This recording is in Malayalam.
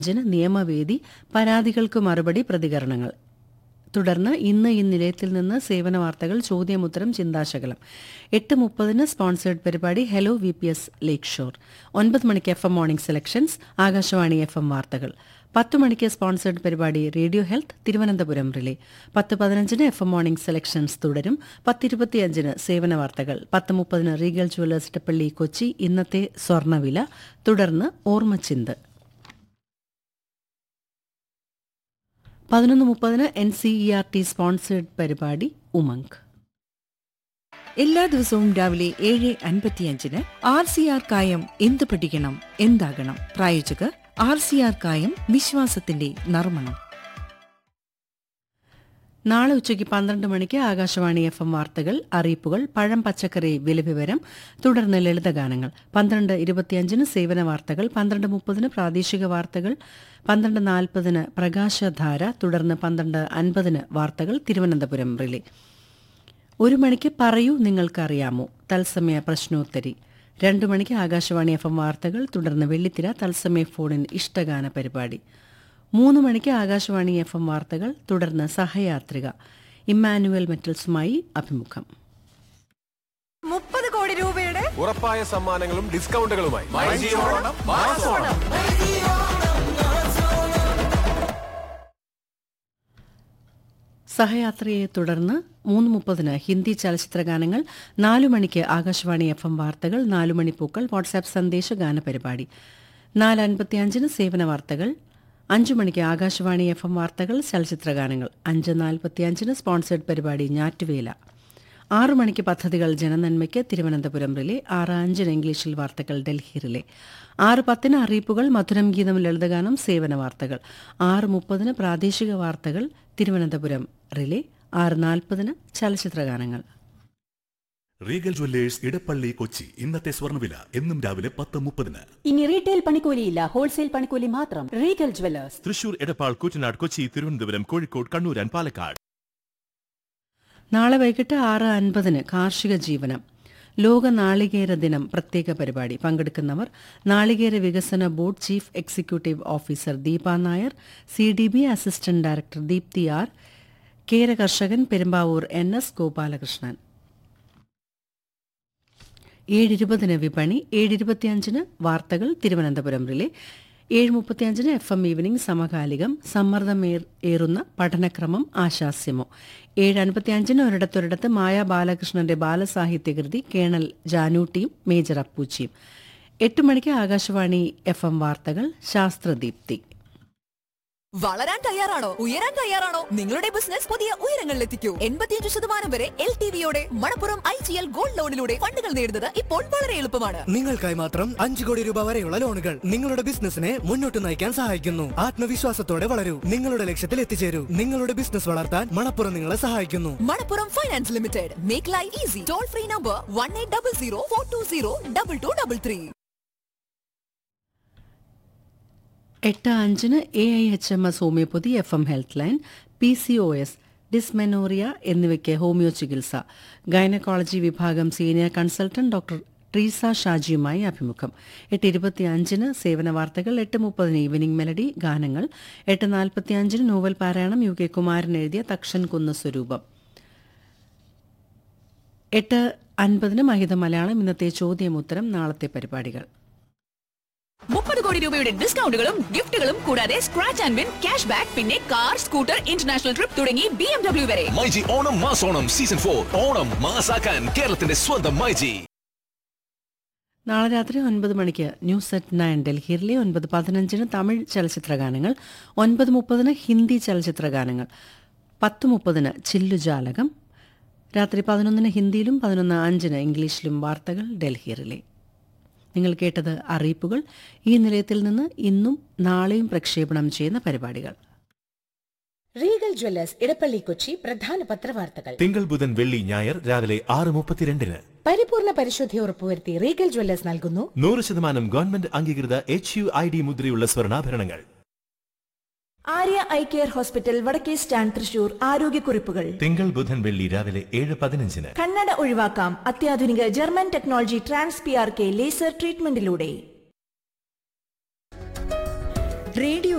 ജന നിയമവേദി പരാതികൾക്ക് മറുപടി പ്രതികരണങ്ങൾ തുടർന്ന് ഇന്ന് ഈ നിലയത്തിൽ നിന്ന് സേവന വാർത്തകൾ ചോദ്യമുത്തരം ചിന്താശകലം എട്ട് മുപ്പതിന് സ്പോൺസേഡ് പരിപാടി hello V P S lake shore ഒൻപത് മണിക്ക് F M morning selections Akashvani F M വാർത്തകൾ പത്ത് മണിക്ക് സ്പോൺസേഡ് പരിപാടി റേഡിയോ ഹെൽത്ത് തിരുവനന്തപുരം റിലേ പത്ത് പതിനഞ്ചിന് എഫ് എം മോർണിംഗ് സെലക്ഷൻസ് തുടരും പത്തിരുപത്തിയഞ്ചിന് സേവന വാർത്തകൾ പത്ത് മുപ്പതിന് റീഗൽ ജുവലേഴ്സ് ഇട്ടപ്പള്ളി കൊച്ചി ഇന്നത്തെ സ്വർണ്ണവില തുടർന്ന് ഓർമ്മച്ചിന്ത് പതിനൊന്ന് മുപ്പതിന് N C E R T sponsored പരിപാടി ഉമങ്ക് എല്ലാ ദിവസവും രാവിലെ ഏഴ് അൻപത്തിയഞ്ചിന് ആർ സി ആർ കായം എന്ത് പഠിക്കണം എന്താകണം പ്രായോജകർ ആർ സി ആർ കായം വിശ്വാസത്തിന്റെ നർമ്മണം നാളെ ഉച്ചയ്ക്ക് പന്ത്രണ്ട് മണിക്ക് ആകാശവാണി എഫ് എം വാർത്തകൾ അറിയിപ്പുകൾ പഴം പച്ചക്കറി വിലവിവരം തുടർന്ന് ലളിതഗാനങ്ങൾ പന്ത്രണ്ട് ഇരുപത്തിയഞ്ചിന് സേവന വാർത്തകൾ പന്ത്രണ്ട് മുപ്പതിന് പ്രാദേശിക വാർത്തകൾ പന്ത്രണ്ട് നാൽപ്പതിന് പ്രകാശധാര തുടർന്ന് പന്ത്രണ്ട് അൻപതിന് വാർത്തകൾ തിരുവനന്തപുരം റിലേ ഒരു മണിക്ക് പറയൂ നിങ്ങൾക്കറിയാമോ തത്സമയ പ്രശ്നോത്തരി രണ്ടു മണിക്ക് ആകാശവാണി എഫ് എം വാർത്തകൾ തുടർന്ന് വെള്ളിത്തിര തത്സമയ ഫോണിൻ ഇഷ്ടഗാന പരിപാടി മൂന്ന് മണിക്ക് ആകാശവാണി എഫ് എം വാർത്തകൾ തുടർന്ന് സഹയാത്രിക ഇമ്മാനുവൽ മെറ്റൽസുമായി അഭിമുഖം മുപ്പത് കോടി രൂപയുടെ ഉറപ്പായ സമ്മാനങ്ങളും ഡിസ്കൗണ്ടുകളുമായി സഹയാത്രയെ തുടർന്ന് മൂന്ന് മുപ്പതിന് ഹിന്ദി ചലച്ചിത്ര ഗാനങ്ങൾ നാലു മണിക്ക് ആകാശവാണി എഫ് എം വാർത്തകൾ നാലു മണി പൂക്കൾ വാട്സാപ്പ് സന്ദേശ ഗാന പരിപാടി നാല് അൻപത്തിയഞ്ചിന് സേവന വാർത്തകൾ അഞ്ചു മണിക്ക് ആകാശവാണി എഫ് എം വാർത്തകൾ ചലച്ചിത്ര ഗാനങ്ങൾ അഞ്ച് നാൽപ്പത്തിയഞ്ചിന് സ്പോൺസേഡ് പരിപാടി ഞാറ്റുവേല ആറു മണിക്ക് പദ്ധതികൾ ജനനന്മയ്ക്ക് തിരുവനന്തപുരം റിലേ ആറ് അഞ്ചിന് ഇംഗ്ലീഷിൽ വാർത്തകൾ ഡൽഹി റിലേ ആറ് പത്തിന് അറിയിപ്പുകൾ മധുരം ഗീതം ലളിതഗാനം സേവന വാർത്തകൾ ആറ് മുപ്പതിന് പ്രാദേശിക വാർത്തകൾ തിരുവനന്തപുരം റിലേ ആറ് നാൽപ്പതിന് ചലച്ചിത്ര ഗാനങ്ങൾ റീഗൽ ജ്വല്ലേഴ്സ് ഇടപ്പള്ളി കൊച്ചി ഇന്നത്തെ സ്വർണ്ണവില എന്നും രാവിലെ പത്ത് മുപ്പതിന് ഇനി റീറ്റെയിൽ പണിക്കൂലിയില്ല ഹോൾസെയിൽ പണിക്കൂലി മാത്രം Regal jewellers Thrissur Edappal Koottanad Kochi Thiruvananthapuram Kozhikode Kannur and Palakkad നാളെ വൈകിട്ട് ആറ് അൻപതിന് കാർഷിക ജീവനം ലോക നാളികേര ദിനം പ്രത്യേക പരിപാടി പങ്കെടുക്കുന്നവർ നാളികേര വികസന board chief executive officer Deepa Nair C D B assistant director Deepthi R കേര കർഷകൻ പെരുമ്പാവൂർ എൻ എസ് ഗോപാലകൃഷ്ണൻ ഏഴിരുപതിന് വിപണി ഏഴിരുപത്തിയഞ്ചിന് വാർത്തകൾ തിരുവനന്തപുരം റിലേ ഏഴ് മുപ്പത്തിയഞ്ചിന് എഫ് എം ഈവനിംഗ് സമകാലികം സമ്മർദ്ദമേർ ഏറുന്ന പഠനക്രമം ആശാസ്യമോ ഏഴ് അൻപത്തിയഞ്ചിന് ഒരിടത്തൊരിടത്ത് മായ ബാലകൃഷ്ണന്റെ ബാലസാഹിത്യകൃതി കേണൽ ജാനൂട്ടിയും മേജർ അപ്പൂച്ചിയും എട്ട് മണിക്ക് ആകാശവാണി എഫ് എം വാർത്തകൾ ശാസ്ത്രദീപ്തി വളരാൻ തയ്യാറാണോ ഉയരാൻ തയ്യാറാണോ നിങ്ങളുടെ ബിസിനസ് പുതിയ ഉയരങ്ങളിലെത്തിക്കൂ എൺപത്തിയഞ്ച് ശതമാനം വരെ എൽ ടി വിയോടെ Manappuram I G L gold ലോണിലൂടെ ഫണ്ടുകൾ നേടുന്നത് ഇപ്പോൾ വളരെ എളുപ്പമാണ് നിങ്ങൾക്കായി മാത്രം അഞ്ചു കോടി രൂപ വരെയുള്ള ലോണുകൾ നിങ്ങളുടെ ബിസിനസിനെ മുന്നോട്ട് നയിക്കാൻ സഹായിക്കുന്നു ആത്മവിശ്വാസത്തോടെ വളരൂ നിങ്ങളുടെ ലക്ഷ്യത്തിൽ എത്തിച്ചേരൂ നിങ്ങളുടെ ബിസിനസ് വളർത്താൻ മണപ്പുറം നിങ്ങളെ സഹായിക്കുന്നു Manappuram finance limited make life easy toll free number one eight double zero four two zero double two double three എട്ട് അഞ്ചിന് A I H M S homoeopathy F M health line P C O S dysmenorrhoea എന്നിവയ്ക്ക് ഹോമിയോ ചികിത്സ ഗൈനക്കോളജി വിഭാഗം സീനിയർ കൺസൾട്ടന്റ് ഡോക്ടർ ട്രീസ ഷാജിയുമായി അഭിമുഖം എട്ട് ഇരുപത്തി അഞ്ചിന് സേവന വാർത്തകൾ എട്ട് മുപ്പതിന് ഈവനിംഗ് മെലഡി ഗാനങ്ങൾ എട്ട് നാൽപ്പത്തി അഞ്ചിന് നോവൽ പാരായണം യു കെ കുമാരൻ എഴുതിയ തക്ഷൻ കുന്ന് സ്വരൂപം എട്ട് അൻപതിന് മഹിത മലയാളം ഇന്നത്തെ ചോദ്യമുത്തരം നാളത്തെ പരിപാടികൾ മുപ്പത് കോടി രൂപയുടെ ഡിസ്കൗണ്ടുകളും ഗിഫ്റ്റുകളും കൂടാതെ scratch and win cash back പിന്നെ കാർ സ്കൂട്ടർ ഇന്റർനാഷണൽ ട്രിപ്പ് തുടങ്ങി ബി എം ഡബ്ല്യു വരെ മൈജി ഓണം മാസോണം സീസൺ ഫോർ ഓണം മാസാക്കാൻ കേരളത്തിന്റെ സ്വന്തം മൈജി നാളെ രാത്രി ഒൻപത് മണിക്ക് ന്യൂസ് അറ്റ് നയൻ ഡൽഹിയിലെ ഒൻപത് പതിനഞ്ചിന് തമിഴ് ചലച്ചിത്ര ഗാനങ്ങൾ ഒൻപത് മുപ്പതിന് ഹിന്ദി ചലച്ചിത്ര ഗാനങ്ങൾ പത്ത് മുപ്പതിന് ചില്ലുജാലകം രാത്രി പതിനൊന്നിന് ഹിന്ദിയിലും പതിനൊന്ന് അഞ്ചിന് ഇംഗ്ലീഷിലും വാർത്തകൾ ഡൽഹിയിലെ നിങ്ങൾ കേട്ടത് അറിയിപ്പുകൾ ഈ നിലയത്തിൽ നിന്ന് ഇന്നും നാളെയും പ്രക്ഷേപണം ചെയ്യുന്ന പരിപാടികൾ റീഗൽ ജ്വല്ലേഴ്സ് ഇടപ്പള്ളി കൊച്ചി പ്രധാന പത്രവാർത്തകൾ തിങ്കൾ ബുധൻ വെള്ളി ഞായർ രാവിലെ ആറ് മുപ്പത്തിരണ്ടിന് പരിപൂർണ പരിശുദ്ധി ഉറപ്പുവരുത്തി റീഗൽ ജ്വല്ലേഴ്സ് നൽകുന്നു നൂറ് ശതമാനം ഗവൺമെന്റ് അംഗീകൃത എച്ച് യു ഐ ഡി മുദ്രയുള്ള സ്വർണ്ണാഭരണങ്ങൾ ആര്യ ഐ കെയർ ഹോസ്പിറ്റൽ വടക്കേ സ്റ്റാൻഡ് തൃശൂർ ആരോഗ്യക്കുറിപ്പുകൾ തിങ്കൾ ബുധൻ വെള്ളി രാവിലെ ഏഴ് പതിനഞ്ചിന് കണ്ണട ഒഴിവാക്കാം അത്യാധുനിക German technology trans P R K laser ട്രീറ്റ്മെന്റിലൂടെ റേഡിയോ